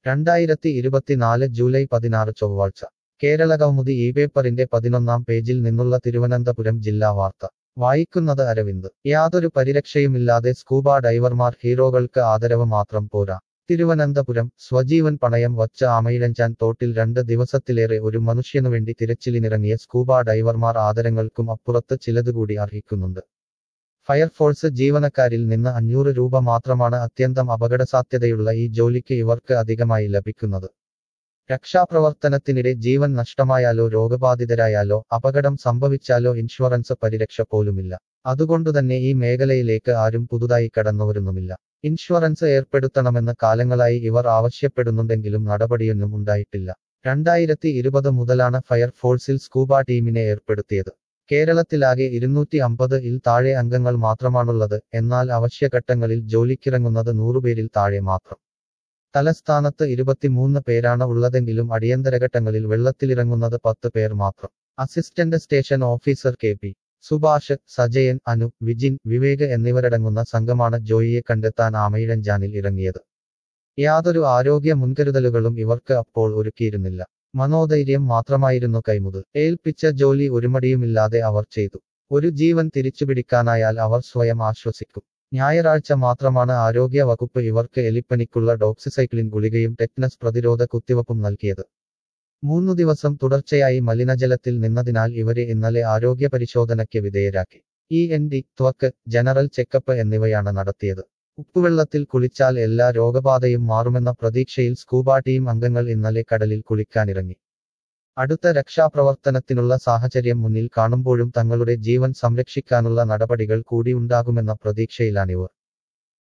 രണ്ടായിരത്തി ഇരുപത്തിനാല് ജൂലൈ പതിനാറ് ചൊവ്വാഴ്ച കേരള കൗമുദി ഈ പേപ്പറിന്റെ പതിനൊന്നാം പേജിൽ നിന്നുള്ള തിരുവനന്തപുരം ജില്ലാ വാർത്ത വായിക്കുന്നത് അരവിന്ദ് യാതൊരു പരിരക്ഷയുമില്ലാതെ സ്കൂബ ഡൈവർമാർ ഹീറോകൾക്ക് ആദരവ് മാത്രം പോരാ തിരുവനന്തപുരം സ്വജീവൻ പണയം വച്ച ആമയിഴഞ്ചാൻ തോട്ടിൽ രണ്ട് ദിവസത്തിലേറെ ഒരു മനുഷ്യനുവേണ്ടി തിരച്ചിലിനിറങ്ങിയ സ്കൂബ ഡൈവർമാർ ആദരങ്ങൾക്കും അപ്പുറത്ത് ചിലതുകൂടി അർഹിക്കുന്നുണ്ട് ഫയർഫോഴ്സ് ജീവനക്കാരിൽ നിന്ന് അഞ്ഞൂറ് രൂപ മാത്രമാണ് അത്യന്തം അപകടസാധ്യതയുള്ള ഈ ജോലിക്ക് ഇവർക്ക് അധികമായി ലഭിക്കുന്നത് രക്ഷാപ്രവർത്തനത്തിനിടെ ജീവൻ നഷ്ടമായാലോ രോഗബാധിതരായാലോ അപകടം സംഭവിച്ചാലോ ഇൻഷുറൻസ് പരിരക്ഷ പോലുമില്ല അതുകൊണ്ടുതന്നെ ഈ മേഖലയിലേക്ക് ആരും പുതുതായി കടന്നുവരുന്നുമില്ല ഇൻഷുറൻസ് ഏർപ്പെടുത്തണമെന്ന് കാലങ്ങളായി ഇവർ ആവശ്യപ്പെടുന്നുണ്ടെങ്കിലും നടപടിയൊന്നും ഉണ്ടായിട്ടില്ല രണ്ടായിരത്തി ഇരുപത് മുതലാണ് ഫയർഫോഴ്സിൽ സ്കൂബ ടീമിനെ ഏർപ്പെടുത്തിയത് കേരളത്തിലാകെ ഇരുന്നൂറ്റി അമ്പത് ഇൽ താഴെ അംഗങ്ങൾ മാത്രമാണുള്ളത് എന്നാൽ അവശ്യഘട്ടങ്ങളിൽ ജോലിക്കിറങ്ങുന്നത് നൂറുപേരിൽ താഴെ മാത്രം തലസ്ഥാനത്ത് ഇരുപത്തിമൂന്ന് പേരാണ് ഉള്ളതെങ്കിലും അടിയന്തരഘട്ടങ്ങളിൽ വെള്ളത്തിലിറങ്ങുന്നത് പത്ത് പേർ മാത്രം assistant station officer K P Subhash Sajayan Anu Vijin Vivek എന്നിവരടങ്ങുന്ന സംഘമാണ് ജോയിയെ കണ്ടെത്താൻ ആമയിഴഞ്ചാനിൽ ഇറങ്ങിയത് യാതൊരു ആരോഗ്യ മുൻകരുതലുകളും ഇവർക്ക് അപ്പോൾ ഒരുക്കിയിരുന്നില്ല മനോധൈര്യം മാത്രമായിരുന്നു കൈമുത് ഏൽപ്പിച്ച ജോലി ഒരുമടിയുമില്ലാതെ അവർ ചെയ്തു ഒരു ജീവൻ തിരിച്ചുപിടിക്കാനായാൽ അവർ സ്വയം ആശ്വസിക്കും ഞായറാഴ്ച മാത്രമാണ് ആരോഗ്യ വകുപ്പ് ഇവർക്ക് എലിപ്പനിക്കുള്ള ഡോക്സിസൈക്ലിൻ ഗുളികയും ടെറ്റ്നസ് പ്രതിരോധ കുത്തിവപ്പും നൽകിയത് മൂന്നു ദിവസം തുടർച്ചയായി മലിനജലത്തിൽ നിന്നതിനാൽ ഇവരെ ഇന്നലെ ആരോഗ്യ പരിശോധനയ്ക്ക് വിധേയരാക്കി ഇ എൻ ഡി ത്വക്ക് ജനറൽ ചെക്കപ്പ് എന്നിവയാണ് നടത്തിയത് ഉപ്പുവെള്ളത്തിൽ കുളിച്ചാൽ എല്ലാ രോഗബാധയും മാറുമെന്ന പ്രതീക്ഷയിൽ സ്കൂബ ടീം അംഗങ്ങൾ ഇന്നലെ കടലിൽ കുളിക്കാനിറങ്ങി അടുത്ത രക്ഷാപ്രവർത്തനത്തിനുള്ള സാഹചര്യം മുന്നിൽ കാണുമ്പോഴും തങ്ങളുടെ ജീവൻ സംരക്ഷിക്കാനുള്ള നടപടികൾ കൂടി ഉണ്ടാകുമെന്ന പ്രതീക്ഷയിലാണിവർ